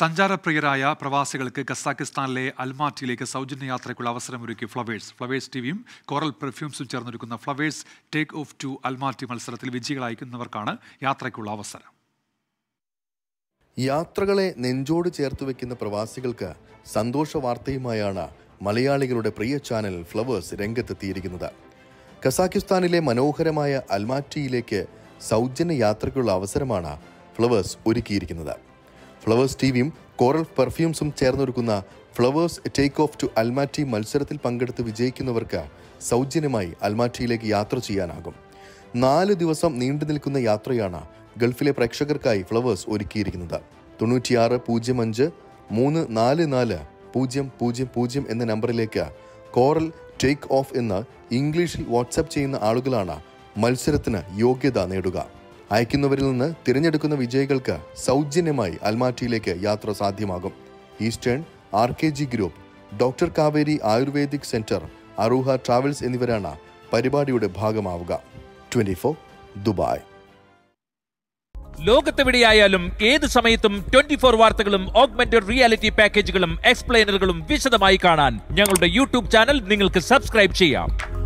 സഞ്ചാരപ്രിയരായ പ്രവാസികൾക്ക് കസാക്കിസ്ഥാനിലെ അൽമാറ്റിയിലേക്ക് സൗജന്യ യാത്രയ്ക്കുള്ള അവസരമൊരുക്കി ഫ്ലവേഴ്സ് ഫ്ലവേഴ്സ് ടിവിയും കോറൽ പെർഫ്യൂംസും ചേർന്നൊരുക്കുന്ന flowers take off to Almaty മത്സരത്തിൽ വിജയികളയക്കുന്നവർക്കാണ് യാത്രയ്ക്കുള്ള അവസരം യാത്രകളെ നെഞ്ചോട് ചേർത്ത് വെക്കുന്ന പ്രവാസികൾക്ക് സന്തോഷ വാർത്തയുമായാണ് മലയാളികളുടെ പ്രിയ ചാനൽ ഫ്ലവേഴ്സ് രംഗത്തെത്തിയിരിക്കുന്നത് കസാക്കിസ്ഥാനിലെ മനോഹരമായ അൽമാറ്റിയിലേക്ക് സൗജന്യ യാത്രയ്ക്കുള്ള അവസരമാണ് ഫ്ലവേഴ്സ് ഒരുക്കിയിരിക്കുന്നത് ഫ്ലവേഴ്സ് ടിവിയും കോറൽ പെർഫ്യൂംസും ചേർന്നൊരുക്കുന്ന flowers take off to Almaty മത്സരത്തിൽ പങ്കെടുത്ത് വിജയിക്കുന്നവർക്ക് സൗജന്യമായി അൽമാറ്റിയിലേക്ക് യാത്ര ചെയ്യാനാകും നാല് ദിവസം നീണ്ടു നിൽക്കുന്ന യാത്രയാണ് ഗൾഫിലെ പ്രേക്ഷകർക്കായി ഫ്ലവേഴ്സ് ഒരുക്കിയിരിക്കുന്നത് തൊണ്ണൂറ്റിയാറ് പൂജ്യം അഞ്ച് മൂന്ന് നാല് നാല് പൂജ്യം പൂജ്യം പൂജ്യം എന്ന നമ്പറിലേക്ക് കോറൽ ടേക്ക് ഓഫ് എന്ന് ഇംഗ്ലീഷിൽ വാട്സാപ്പ് ചെയ്യുന്ന ആളുകളാണ് മത്സരത്തിന് യോഗ്യത നേടുക അയക്കുന്നവരിൽ നിന്ന് തിരഞ്ഞെടുക്കുന്ന വിജയികൾക്ക് സൗജന്യമായി അൽമാറ്റിയിലേക്ക് യാത്ര സാധ്യമാകും eastern R K G group doctor Kaveri ayurvedic centre Arooha travels എന്നിവരാണ് പരിപാടിയുടെ ഭാഗമാവുക ട്വന്റി ഫോർ ദുബായ് ലോകത്തെവിടെയായാലും ഏത് സമയത്തും ട്വന്റി ഫോർ വാർത്തകളും ഓഗ്മെന്റഡ് റിയാലിറ്റി പാക്കേജുകളും എക്സ്പ്ലെയിനറുകളും വിശദമായി കാണാൻ ഞങ്ങളുടെ യൂട്യൂബ് ചാനൽ നിങ്ങൾക്ക് സബ്സ്ക്രൈബ് ചെയ്യാം